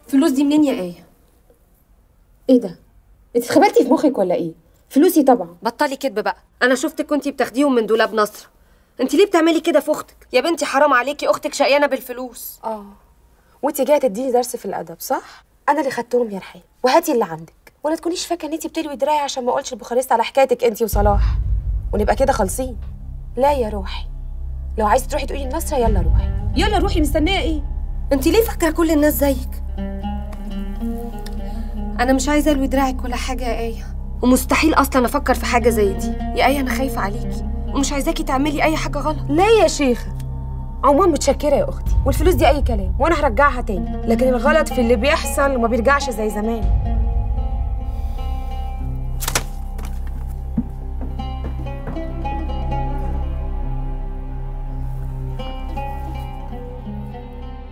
فلوس دي منين يا ايه ايه ده انت اتخبلتي في مخك ولا ايه فلوسي طبعا بطلي كدب بقى انا شفتك كنتي بتاخديهم من دولاب نصر انت ليه بتعملي كده في اختك يا بنتي حرام عليكي اختك شقيانه بالفلوس اه وانت جايه تديني درس في الادب صح انا اللي خدتهم يا رحاب وهاتي اللي عندك ولا تكونيش فاكره ان انت بتلوي دراعي عشان ما اقولش البخارست على حكايتك انت وصلاح ونبقى كده خالصين لا يا روحي لو عايزه تروحي تقولي لنصره يلا روحي يلا روحي مستنيه ايه انت ليه فاكره كل الناس زيك انا مش عايزه الوي دراعك ولا حاجه يا ايه ومستحيل اصلا افكر في حاجه زي دي يا ايه انا خايفه عليكي ومش عايزاكي تعملي اي حاجه غلط لا يا شيخه عموما متشكره يا اختي والفلوس دي اي كلام وانا هرجعها تاني لكن الغلط في اللي بيحصل وما بيرجعش زي زمان